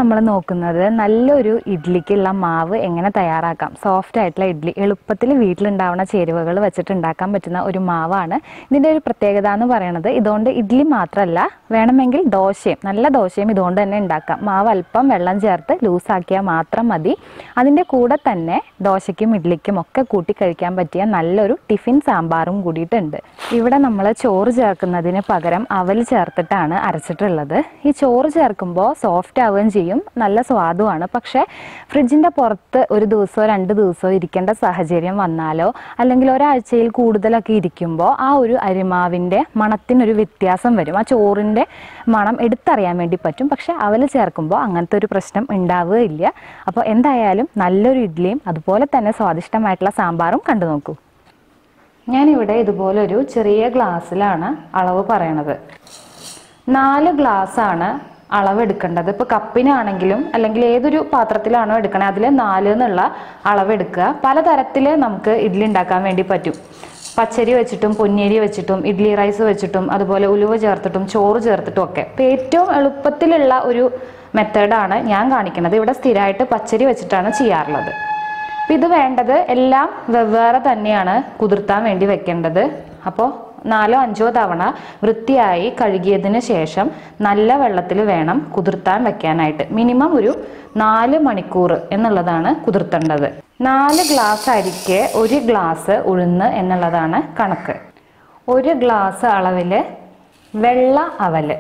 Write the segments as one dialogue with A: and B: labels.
A: നമ്മൾ നോക്കുന്നത് നല്ലൊരു ഇഡ്ലിക്കുള്ള മാവ് എങ്ങനെ തയ്യാറാക്കാം സോഫ്റ്റ് ആയിട്ടുള്ള ഇഡ്ഡലി എളുപ്പത്തിൽ വീട്ടിലുണ്ടാവുന്ന ചേരുവകൾ വെച്ചിട്ട് ഉണ്ടാക്കാൻ പറ്റുന്ന ഒരു മാവാണ് ഇതിൻ്റെ ഒരു പ്രത്യേകത എന്ന് പറയുന്നത് ഇതുകൊണ്ട് ഇഡ്ഡലി മാത്രമല്ല വേണമെങ്കിൽ ദോശയും നല്ല ദോശയും ഇതുകൊണ്ട് തന്നെ ഉണ്ടാക്കാം മാവ് അല്പം വെള്ളം ചേർത്ത് ലൂസാക്കിയാൽ മാത്രം മതി അതിൻ്റെ കൂടെ തന്നെ ദോശയ്ക്കും ഇഡ്ഡലിക്കും ഒക്കെ കൂട്ടി കഴിക്കാൻ പറ്റിയ നല്ലൊരു ടിഫിൻ സാമ്പാറും കൂടിയിട്ടുണ്ട് ഇവിടെ നമ്മൾ ചോറ് ചേർക്കുന്നതിന് പകരം അവൽ ചേർത്തിട്ടാണ് അരച്ചിട്ടുള്ളത് ഈ ചോറ് ചേർക്കുമ്പോൾ സോഫ്റ്റ് ആവുകയും ചെയ്യും നല്ല സ്വാദുമാണ് പക്ഷേ ഫ്രിഡ്ജിൻ്റെ പുറത്ത് ഒരു ദിവസമോ രണ്ട് ദിവസമോ ഇരിക്കേണ്ട സാഹചര്യം വന്നാലോ അല്ലെങ്കിൽ ഒരാഴ്ചയിൽ കൂടുതലൊക്കെ ഇരിക്കുമ്പോൾ ആ ഒരു അരിമാവിൻ്റെ മണത്തിനൊരു വ്യത്യാസം വരും ആ ചോറിൻ്റെ മണം എടുത്തറിയാൻ വേണ്ടി പറ്റും പക്ഷേ അവൽ ചേർക്കുമ്പോൾ അങ്ങനത്തെ ഒരു പ്രശ്നം ഉണ്ടാവുകയില്ല അപ്പോൾ എന്തായാലും നല്ലൊരു ഇഡ്ഡലിയും അതുപോലെ തന്നെ സ്വാദിഷ്ടമായിട്ടുള്ള സാമ്പാറും കണ്ടു നോക്കൂ ഞാനിവിടെ ഇതുപോലൊരു ചെറിയ ഗ്ലാസ്സിലാണ് അളവ് പറയണത് നാല് ഗ്ലാസ്സാണ് അളവ് എടുക്കേണ്ടത് ഇപ്പോൾ കപ്പിനാണെങ്കിലും അല്ലെങ്കിൽ ഏതൊരു പാത്രത്തിലാണോ എടുക്കണേ അതിൽ നാല് എന്നുള്ള അളവ് എടുക്കുക പലതരത്തിൽ നമുക്ക് ഇഡ്ഡലി ഉണ്ടാക്കാൻ വേണ്ടി പറ്റും പച്ചരി വെച്ചിട്ടും പൊന്നിയരി വെച്ചിട്ടും ഇഡ്ഡലി റൈസ് വെച്ചിട്ടും അതുപോലെ ഉലുവ ചേർത്തിട്ടും ചോറ് ചേർത്തിട്ടും ഒക്കെ ഇപ്പോൾ ഏറ്റവും എളുപ്പത്തിലുള്ള ഒരു മെത്തേഡാണ് ഞാൻ കാണിക്കുന്നത് ഇവിടെ സ്ഥിരമായിട്ട് പച്ചരി വെച്ചിട്ടാണ് ചെയ്യാറുള്ളത് അപ്പം ഇത് വേണ്ടത് എല്ലാം വെവ്വേറെ തന്നെയാണ് കുതിർത്താൻ വേണ്ടി വെക്കേണ്ടത് അപ്പോൾ നാലോ അഞ്ചോ തവണ വൃത്തിയായി കഴുകിയതിന് ശേഷം നല്ല വെള്ളത്തിൽ വേണം കുതിർത്താൻ വെക്കാനായിട്ട് മിനിമം ഒരു നാല് മണിക്കൂർ എന്നുള്ളതാണ് കുതിർത്തേണ്ടത് നാല് ഗ്ലാസ് അരിക്ക് ഒരു ഗ്ലാസ് ഉഴുന്ന് എന്നുള്ളതാണ് കണക്ക് ഒരു ഗ്ലാസ് അളവിൽ വെള്ള അവല്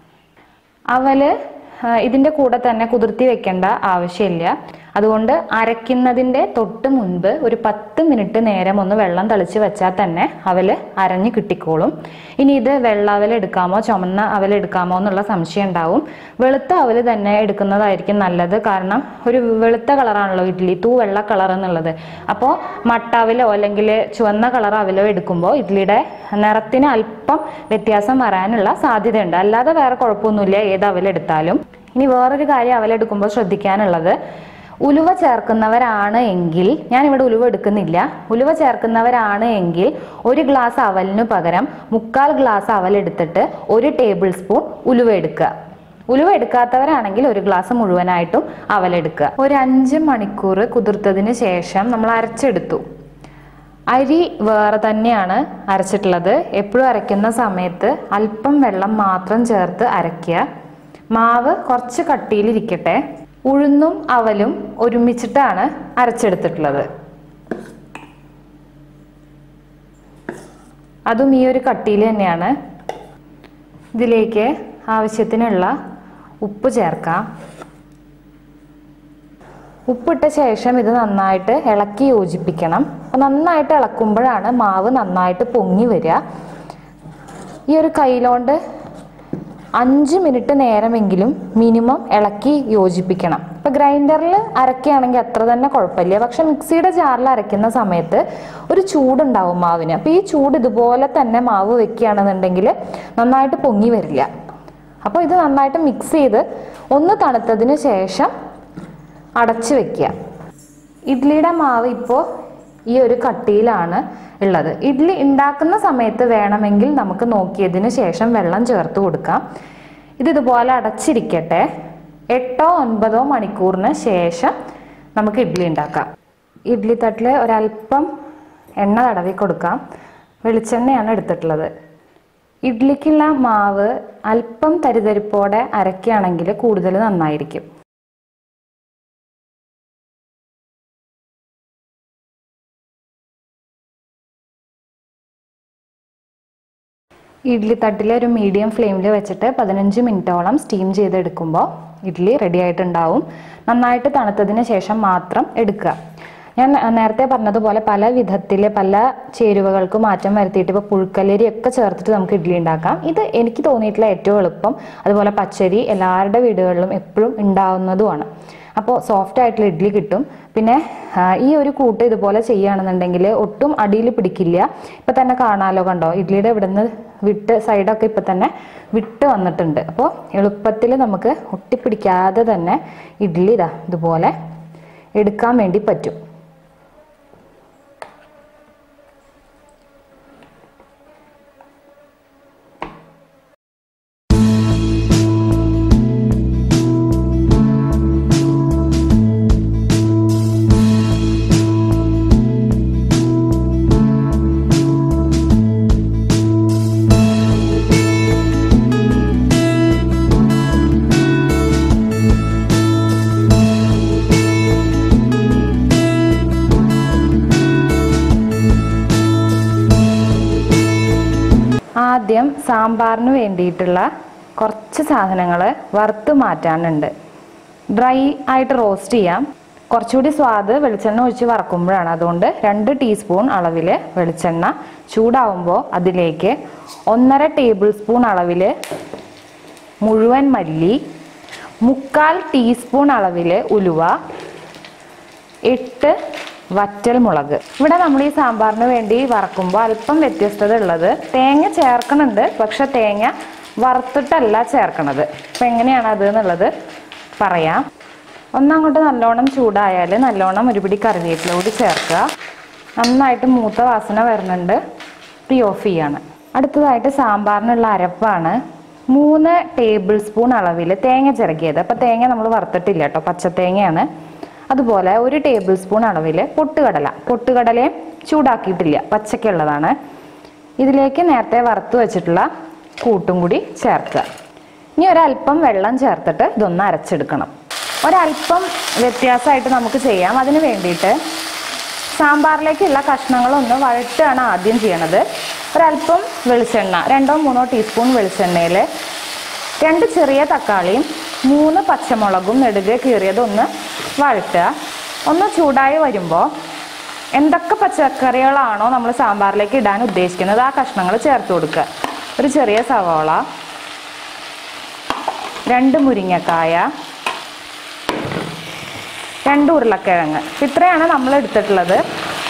A: അവല് ആ, ഇതിൻ്റെ കൂടെ തന്നെ കുതിർത്തി വെക്കേണ്ട ആവശ്യമില്ല അതുകൊണ്ട് അരയ്ക്കുന്നതിൻ്റെ തൊട്ട് മുൻപ് ഒരു പത്ത് മിനിറ്റ് നേരം ഒന്ന് വെള്ളം തളിച്ച് വെച്ചാൽ തന്നെ അവല് അരഞ്ഞ് കിട്ടിക്കോളും ഇനി ഇത് വെള്ള അവൽ എടുക്കാമോ ചുമന്ന അവൽ എടുക്കാമോ എന്നുള്ള സംശയം ഉണ്ടാവും വെളുത്ത അവൽ തന്നെ എടുക്കുന്നതായിരിക്കും നല്ലത് കാരണം ഒരു വെളുത്ത കളറാണല്ലോ ഇഡ്ഡലി തൂ വെള്ള കളർ എന്നുള്ളത് അപ്പോൾ മട്ടാവിലോ അല്ലെങ്കിൽ ചുവന്ന കളർ അവലോ എടുക്കുമ്പോൾ ഇഡ്ഡലിയുടെ നിറത്തിന് അല്പം വ്യത്യാസം വരാനുള്ള സാധ്യതയുണ്ട് അല്ലാതെ വേറെ കുഴപ്പമൊന്നുമില്ല ഏത് അവലെടുത്താലും ഇനി വേറൊരു കാര്യം അവലെടുക്കുമ്പോൾ ശ്രദ്ധിക്കാനുള്ളത് ഉലുവ ചേർക്കുന്നവരാണ് എങ്കിൽ ഞാൻ ഇവിടെ ഉലുവ എടുക്കുന്നില്ല ഉലുവ ചേർക്കുന്നവരാണ് എങ്കിൽ ഒരു ഗ്ലാസ് അവലിന് പകരം മുക്കാൽ ഗ്ലാസ് അവൽ എടുത്തിട്ട് ഒരു ടേബിൾ സ്പൂൺ ഉലുവ എടുക്കുക ഉലുവ എടുക്കാത്തവരാണെങ്കിൽ ഒരു ഗ്ലാസ് മുഴുവനായിട്ടും അവലെടുക്കുക ഒരു അഞ്ച് മണിക്കൂർ കുതിർത്തതിന് ശേഷം നമ്മൾ അരച്ചെടുത്തു അരി വേറെ തന്നെയാണ് അരച്ചിട്ടുള്ളത് എപ്പോഴും അരയ്ക്കുന്ന സമയത്ത് അല്പം വെള്ളം മാത്രം ചേർത്ത് അരയ്ക്കുക മാവ് കുറച്ച് കട്ടിയിലിരിക്കട്ടെ ഉഴുന്നും അവലും ഒരുമിച്ചിട്ടാണ് അരച്ചെടുത്തിട്ടുള്ളത് അതും ഈ ഒരു കട്ടിയിൽ തന്നെയാണ് ഇതിലേക്ക് ആവശ്യത്തിനുള്ള ഉപ്പ് ചേർക്കാം ഉപ്പിട്ട ശേഷം ഇത് നന്നായിട്ട് ഇളക്കി യോജിപ്പിക്കണം അപ്പം നന്നായിട്ട് ഇളക്കുമ്പോഴാണ് മാവ് നന്നായിട്ട് പൊങ്ങി വരിക ഈ ഒരു കയ്യിലോണ്ട് അഞ്ച് മിനിറ്റ് നേരമെങ്കിലും മിനിമം ഇളക്കി യോജിപ്പിക്കണം ഇപ്പം ഗ്രൈൻഡറിൽ അരക്കുകയാണെങ്കിൽ അത്ര തന്നെ കുഴപ്പമില്ല പക്ഷെ മിക്സിയുടെ ജാറിൽ അരയ്ക്കുന്ന സമയത്ത് ഒരു ചൂടുണ്ടാവും മാവിന് അപ്പോൾ ഈ ചൂട് ഇതുപോലെ തന്നെ മാവ് വെക്കുകയാണെന്നുണ്ടെങ്കിൽ നന്നായിട്ട് പൊങ്ങി വരില്ല അപ്പോൾ ഇത് നന്നായിട്ട് മിക്സ് ചെയ്ത് ഒന്ന് തണുത്തതിന് ശേഷം അടച്ചു വെക്കുക ഇഡ്ലിയുടെ മാവ് ഇപ്പോൾ ഈ ഒരു കട്ടിയിലാണ് ഉള്ളത് ഇഡ്ഡലി ഉണ്ടാക്കുന്ന സമയത്ത് വേണമെങ്കിൽ നമുക്ക് നോക്കിയതിന് ശേഷം വെള്ളം ചേർത്ത് കൊടുക്കാം ഇത് ഇതുപോലെ അടച്ചിരിക്കട്ടെ എട്ടോ ഒൻപതോ മണിക്കൂറിന് ശേഷം നമുക്ക് ഇഡ്ഡലി ഉണ്ടാക്കാം ഇഡ്ഡലി തട്ടിൽ ഒരല്പം എണ്ണ തടവി കൊടുക്കാം വെളിച്ചെണ്ണയാണ് എടുത്തിട്ടുള്ളത് ഇഡ്ഡലിക്കുള്ള മാവ് അല്പം തരിതരിപ്പോടെ അരക്കുകയാണെങ്കിൽ കൂടുതൽ നന്നായിരിക്കും ഇഡ്ഡലി തട്ടിൽ ഒരു മീഡിയം ഫ്ലെയിമിൽ വെച്ചിട്ട് പതിനഞ്ച് മിനിറ്റോളം സ്റ്റീം ചെയ്തെടുക്കുമ്പോൾ ഇഡ്ഡലി റെഡി ആയിട്ടുണ്ടാവും നന്നായിട്ട് തണുത്തതിന് ശേഷം മാത്രം എടുക്കുക ഞാൻ നേരത്തെ പറഞ്ഞതുപോലെ പല വിധത്തിൽ പല ചേരുവകൾക്ക് മാറ്റം വരുത്തിയിട്ട് ഇപ്പോൾ പുഴുക്കലരി ഒക്കെ ചേർത്തിട്ട് നമുക്ക് ഇഡ്ഡലി ഉണ്ടാക്കാം ഇത് എനിക്ക് തോന്നിയിട്ടുള്ള ഏറ്റവും എളുപ്പം അതുപോലെ പച്ചരി എല്ലാവരുടെ വീടുകളിലും എപ്പോഴും ഉണ്ടാവുന്നതുമാണ് അപ്പോൾ സോഫ്റ്റ് ആയിട്ടുള്ള ഇഡ്ഡലി കിട്ടും പിന്നെ ആ, ഈ ഒരു കൂട്ട് ഇതുപോലെ ചെയ്യുകയാണെന്നുണ്ടെങ്കിൽ ഒട്ടും അടിയിൽ പിടിക്കില്ല ഇപ്പം തന്നെ കാണാലോ കണ്ടോ ഇഡ്ഡലിയുടെ ഇവിടുന്ന് വിട്ട് സൈഡൊക്കെ ഇപ്പം തന്നെ വിട്ട് വന്നിട്ടുണ്ട് അപ്പോൾ എളുപ്പത്തിൽ നമുക്ക് ഒട്ടിപ്പിടിക്കാതെ തന്നെ ഇഡ്ഡലി ഇതാ ഇതുപോലെ എടുക്കാൻ വേണ്ടി പറ്റും ആദ്യം സാമ്പാറിന് വേണ്ടിയിട്ടുള്ള കുറച്ച് സാധനങ്ങൾ വറുത്ത് മാറ്റാനുണ്ട് ഡ്രൈ ആയിട്ട് റോസ്റ്റ് ചെയ്യാം കുറച്ചുകൂടി സ്വാദ് വെളിച്ചെണ്ണ ഒഴിച്ച് വറക്കുമ്പോഴാണ് അതുകൊണ്ട് രണ്ട് ടീസ്പൂൺ അളവിൽ വെളിച്ചെണ്ണ ചൂടാവുമ്പോൾ അതിലേക്ക് ഒന്നര ടേബിൾ സ്പൂൺ അളവിൽ മുഴുവൻ മല്ലി മുക്കാൽ ടീസ്പൂൺ അളവിൽ ഉലുവ എട്ട് വറ്റൽ മുളക് ഇവിടെ നമ്മൾ ഈ സാമ്പാറിന് വേണ്ടി വറക്കുമ്പോൾ അല്പം വ്യത്യസ്തത ഉള്ളത് തേങ്ങ ചേർക്കണുണ്ട് പക്ഷെ തേങ്ങ വറുത്തിട്ടല്ല ചേർക്കണത് അപ്പം എങ്ങനെയാണ് അത് എന്നുള്ളത് പറയാം ഒന്നങ്ങോട്ട് നല്ലോണം ചൂടായാൽ നല്ലോണം ഒരു പിടി കറിവേപ്പില കൂടി ചേർക്കുക നന്നായിട്ട് മൂത്ത വാസന വരുന്നുണ്ട് തീ ഓഫ് ചെയ്യാണ് അടുത്തതായിട്ട് സാമ്പാറിനുള്ള അരപ്പാണ് മൂന്ന് ടേബിൾ സ്പൂൺ അളവിൽ തേങ്ങ ചിരകിയത് അപ്പം തേങ്ങ നമ്മൾ വറുത്തിട്ടില്ല കേട്ടോ പച്ചത്തേങ്ങയാണ് അതുപോലെ ഒരു ടേബിൾ സ്പൂൺ അളവിൽ പൊട്ടുകടല പൊട്ടുകടലയും ചൂടാക്കിയിട്ടില്ല പച്ചക്കുള്ളതാണ് ഇതിലേക്ക് നേരത്തെ വറുത്ത് വെച്ചിട്ടുള്ള കൂട്ടും കൂടി ചേർക്കുക ഇനി ഒരല്പം വെള്ളം ചേർത്തിട്ട് ഇതൊന്ന് അരച്ചെടുക്കണം ഒരല്പം വ്യത്യാസമായിട്ട് നമുക്ക് ചെയ്യാം അതിന് വേണ്ടിയിട്ട് സാമ്പാറിലേക്കുള്ള കഷ്ണങ്ങളൊന്ന് വഴറ്റുകയാണ് ആദ്യം ചെയ്യണത് ഒരല്പം വെളിച്ചെണ്ണ രണ്ടോ മൂന്നോ ടീസ്പൂൺ വെളിച്ചെണ്ണയിൽ രണ്ട് ചെറിയ തക്കാളിയും മൂന്ന് പച്ചമുളകും നെടുകെ കീറിയത് ഒന്ന് വഴറ്റുക ഒന്ന് ചൂടായി വരുമ്പോൾ എന്തൊക്കെ പച്ചക്കറികളാണോ നമ്മൾ സാമ്പാറിലേക്ക് ഇടാൻ ഉദ്ദേശിക്കുന്നത് ആ കഷ്ണങ്ങൾ ചേർത്ത് കൊടുക്കുക ഒരു ചെറിയ സവാള രണ്ട് മുരിങ്ങക്കായ രണ്ട് ഉരുളക്കിഴങ്ങ് ഇത്രയാണ് നമ്മൾ എടുത്തിട്ടുള്ളത്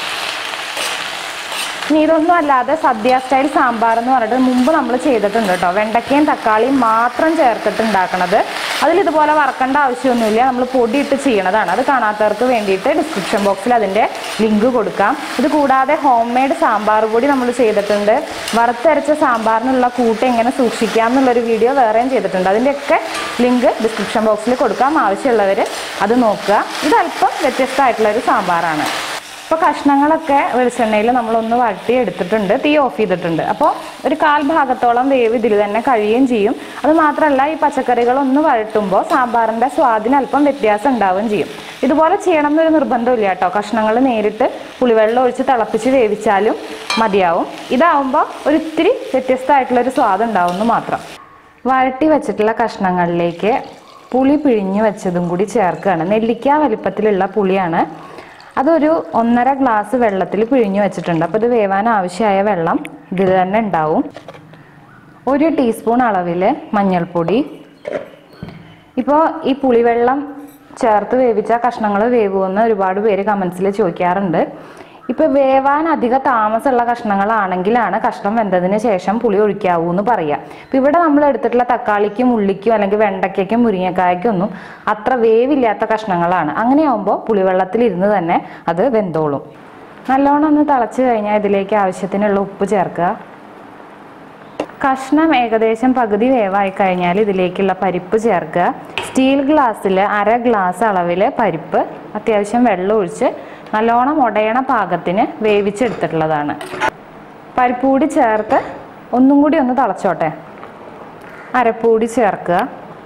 A: ഇനി ഇതൊന്നും അല്ലാതെ സദ്യ സ്റ്റൈൽ സാമ്പാർ എന്ന് പറഞ്ഞിട്ട് മുമ്പ് നമ്മൾ ചെയ്തിട്ടുണ്ട് കേട്ടോ വെണ്ടയ്ക്കയും തക്കാളിയും മാത്രം ചേർത്തിട്ട് ഉണ്ടാക്കണത് അതിൽ ഇതുപോലെ വറക്കേണ്ട ആവശ്യമൊന്നുമില്ല നമ്മൾ പൊടിയിട്ട് ചെയ്യണതാണ് അത് കാണാത്തവർക്ക് വേണ്ടിയിട്ട് ഡിസ്ക്രിപ്ഷൻ ബോക്സിൽ അതിൻ്റെ ലിങ്ക് കൊടുക്കാം ഇത് കൂടാതെ ഹോം മെയ്ഡ് സാമ്പാർ പൊടി നമ്മൾ ചെയ്തിട്ടുണ്ട് വറുത്തരച്ച സാമ്പാറിനുള്ള കൂട്ട് എങ്ങനെ സൂക്ഷിക്കാം എന്നുള്ളൊരു വീഡിയോ വേറെയും ചെയ്തിട്ടുണ്ട് അതിൻ്റെയൊക്കെ ലിങ്ക് ഡിസ്ക്രിപ്ഷൻ ബോക്സിൽ കൊടുക്കാം ആവശ്യമുള്ളവർ അത് നോക്കുക ഇത് അല്പം വ്യത്യസ്തമായിട്ടുള്ള ഒരു സാമ്പാറാണ് ഇപ്പോൾ കഷ്ണങ്ങളൊക്കെ വെളിച്ചെണ്ണയിൽ നമ്മളൊന്ന് വഴട്ടി എടുത്തിട്ടുണ്ട് തീ ഓഫ് ചെയ്തിട്ടുണ്ട് അപ്പോൾ ഒരു കാൽ ഭാഗത്തോളം വേവ് ഇതിൽ തന്നെ കഴിയുകയും ചെയ്യും അത് മാത്രമല്ല ഈ പച്ചക്കറികളൊന്ന് വഴട്ടുമ്പോൾ സാമ്പാറിൻ്റെ സ്വാദിന് അല്പം വ്യത്യാസം ഉണ്ടാവുകയും ചെയ്യും ഇതുപോലെ ചെയ്യണം എന്നൊരു നിർബന്ധമില്ല കേട്ടോ കഷ്ണങ്ങൾ നേരിട്ട് പുളിവെള്ളം ഒഴിച്ച് തിളപ്പിച്ച് വേവിച്ചാലും മതിയാവും ഇതാവുമ്പോൾ ഒരു ഇത്തിരി വ്യത്യസ്തമായിട്ടുള്ളൊരു സ്വാദ് ഉണ്ടാവുമെന്ന് മാത്രം വഴട്ടി വെച്ചിട്ടുള്ള കഷ്ണങ്ങളിലേക്ക് പുളി പിഴിഞ്ഞ് വെച്ചതും കൂടി ചേർക്കുകയാണ് നെല്ലിക്ക വലിപ്പത്തിലുള്ള പുളിയാണ് അതൊരു ഒന്നര ഗ്ലാസ് വെള്ളത്തിൽ പിഴിഞ്ഞു വെച്ചിട്ടുണ്ട് അപ്പോൾ ഇത് വേവാൻ ആവശ്യമായ വെള്ളം ഇതിൽ തന്നെ ഉണ്ടാവും ഒരു ടീസ്പൂൺ അളവിൽ മഞ്ഞൾപ്പൊടി ഇപ്പോൾ ഈ പുളിവെള്ളം ചേർത്ത് വേവിച്ച കഷ്ണങ്ങൾ വേവുമെന്ന് ഒരുപാട് പേര് കമൻസിൽ ചോദിക്കാറുണ്ട് ഇപ്പോൾ വേവാൻ അധിക താമസമുള്ള കഷ്ണങ്ങളാണെങ്കിലാണ് കഷ്ണം വെന്തതിന് ശേഷം പുളി ഒഴിക്കാവൂ എന്ന് പറയാം ഇപ്പം ഇവിടെ നമ്മൾ എടുത്തിട്ടുള്ള തക്കാളിക്കും ഉള്ളിക്കും അല്ലെങ്കിൽ വെണ്ടയ്ക്കും മുരിങ്ങക്കായ്ക്കും ഒന്നും അത്ര വേവില്ലാത്ത കഷ്ണങ്ങളാണ് അങ്ങനെയാവുമ്പോൾ പുളിവെള്ളത്തിൽ ഇരുന്ന് തന്നെ അത് വെന്തോളും നല്ലോണം ഒന്ന് തിളച്ച് കഴിഞ്ഞാൽ ഇതിലേക്ക് ആവശ്യത്തിനുള്ള ഉപ്പ് ചേർക്കുക കഷ്ണം ഏകദേശം പകുതി വേവായി കഴിഞ്ഞാൽ ഇതിലേക്കുള്ള പരിപ്പ് ചേർക്കുക സ്റ്റീൽ ഗ്ലാസ്സിൽ അര ഗ്ലാസ് അളവിൽ പരിപ്പ് അത്യാവശ്യം വെള്ളം ഒഴിച്ച് നല്ലോണം ഉടയണ പാകത്തിന് വേവിച്ചെടുത്തിട്ടുള്ളതാണ് പരിപ്പ് കൂടി ചേർത്ത് ഒന്നും കൂടി ഒന്ന് തിളച്ചോട്ടെ അരപ്പൂടി ചേർക്കുക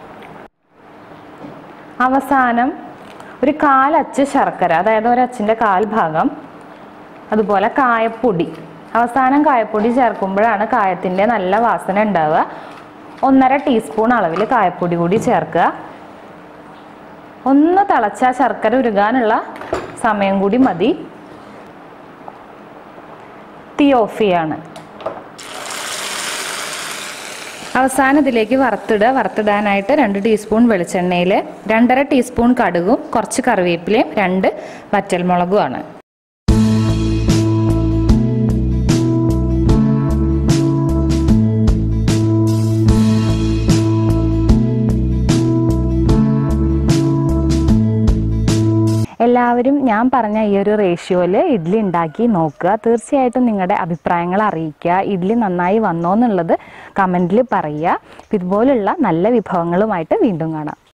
A: അവസാനം ഒരു കാലച്ച് ശർക്കര അതായത് ഒരച്ചിൻ്റെ കാൽ ഭാഗം അതുപോലെ കായപ്പൊടി അവസാനം കായപ്പൊടി ചേർക്കുമ്പോഴാണ് കായത്തിൻ്റെ നല്ല വാസന ഉണ്ടാവുക ഒന്നര ടീസ്പൂൺ അളവിൽ കായപ്പൊടി കൂടി ചേർക്കുക ഒന്ന് തിളച്ച ശർക്കര ഉരുകാനുള്ള സമയം കൂടി മതി തീ ഓഫ് ചെയ്യാണ് അവസാനം ഇതിലേക്ക് വറുത്തിടുക വറുത്തിടാനായിട്ട് രണ്ട് ടീസ്പൂൺ വെളിച്ചെണ്ണയിൽ രണ്ടര ടീസ്പൂൺ കടുകും കുറച്ച് കറിവേപ്പിലയും രണ്ട് വറ്റൽമുളകുമാണ് എല്ലാവരും ഞാൻ പറഞ്ഞ ഈ ഒരു റേഷ്യോയിൽ ഇഡ്ഡലി ഉണ്ടാക്കി നോക്കുക തീർച്ചയായിട്ടും നിങ്ങളുടെ അഭിപ്രായങ്ങൾ അറിയിക്കുക ഇഡ്ഡലി നന്നായി വന്നോ എന്നുള്ളത് കമൻറ്റിൽ പറയുക ഇതുപോലുള്ള നല്ല വിഭവങ്ങളുമായിട്ട് വീണ്ടും കാണാം